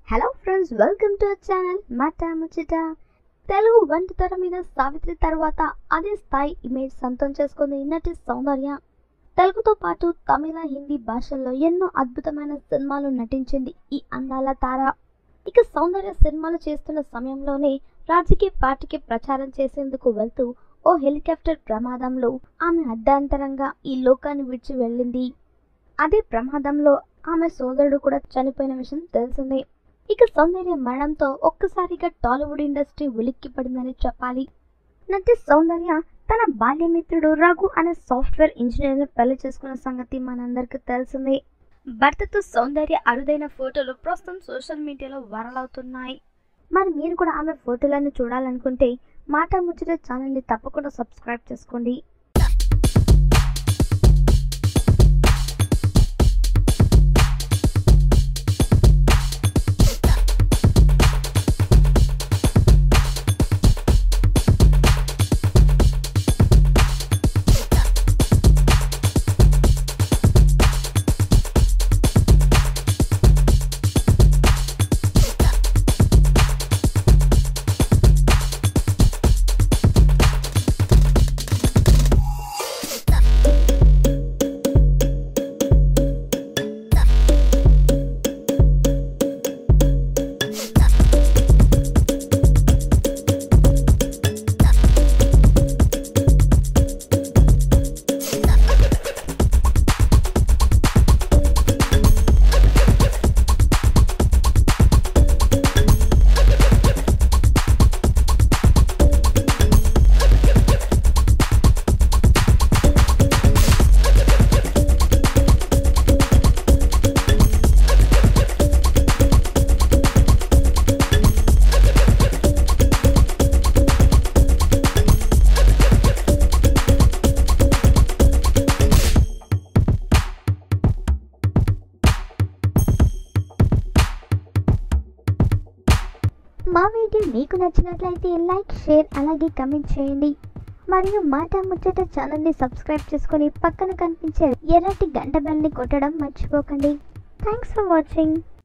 hello friends welcome to our channel Maata Muchata Telugu వంటి తెర మీద సావిత్రి తర్వాత అదే స్థాయి ఇమేజ్ సొంతం చేసుకుంది నటి సౌందర్య తెలుగుతో పాటు తమిళ హిందీ భాషల్లో ఎన్నో అద్భుతమైన సినిమాలు నటించింది ఈ అందాల తార ఇక సౌందర్య సినిమాలు చేస్తున్న సమయంలోనే రాజకీయ పార్టీకి ప్రచారం చేసేందుకు వెళ్తూ ఓ హెలికాప్టర్ ప్రమాదంలో ఆమె అర్ధాంతరంగా ఈ లోకాన్ని విడిచి వెళ్ళింది అదే ప్రమాదంలో ఆమె సోదరుడు కూడా చనిపోయిన విషయం తెలిసిందే ఇక సౌందర్య మరణంతో ఒక్కసారిగా టాలీవుడ్ ఇండస్ట్రీ ఉలిక్కి పడిందని చెప్పాలి నటి సౌందర్య తన బాల్యమిత్రుడు రఘు అనే సాఫ్ట్వేర్ ఇంజనీర్ని పెళ్లి చేసుకున్న సంగతి మనందరికీ తెలిసిందే భర్తతో సౌందర్య అరుదైన ఫోటోలు ప్రస్తుతం సోషల్ మీడియాలో వైరల్ అవుతున్నాయి మరి మీరు కూడా ఆమె ఫోటోలను చూడాలనుకుంటే మాట ముచ్చట ఛానల్ని తప్పకుండా సబ్స్క్రైబ్ చేసుకోండి మా వీడియో మీకు నచ్చినట్లయితే లైక్ షేర్ అలాగే కమెంట్ చేయండి మరియు మాట ముచ్చట ఛానల్ని సబ్స్క్రైబ్ చేసుకొని పక్కన కనిపించే ఎర్రటి గంట బెల్ని కొట్టడం మర్చిపోకండి థ్యాంక్స్ ఫర్ వాచింగ్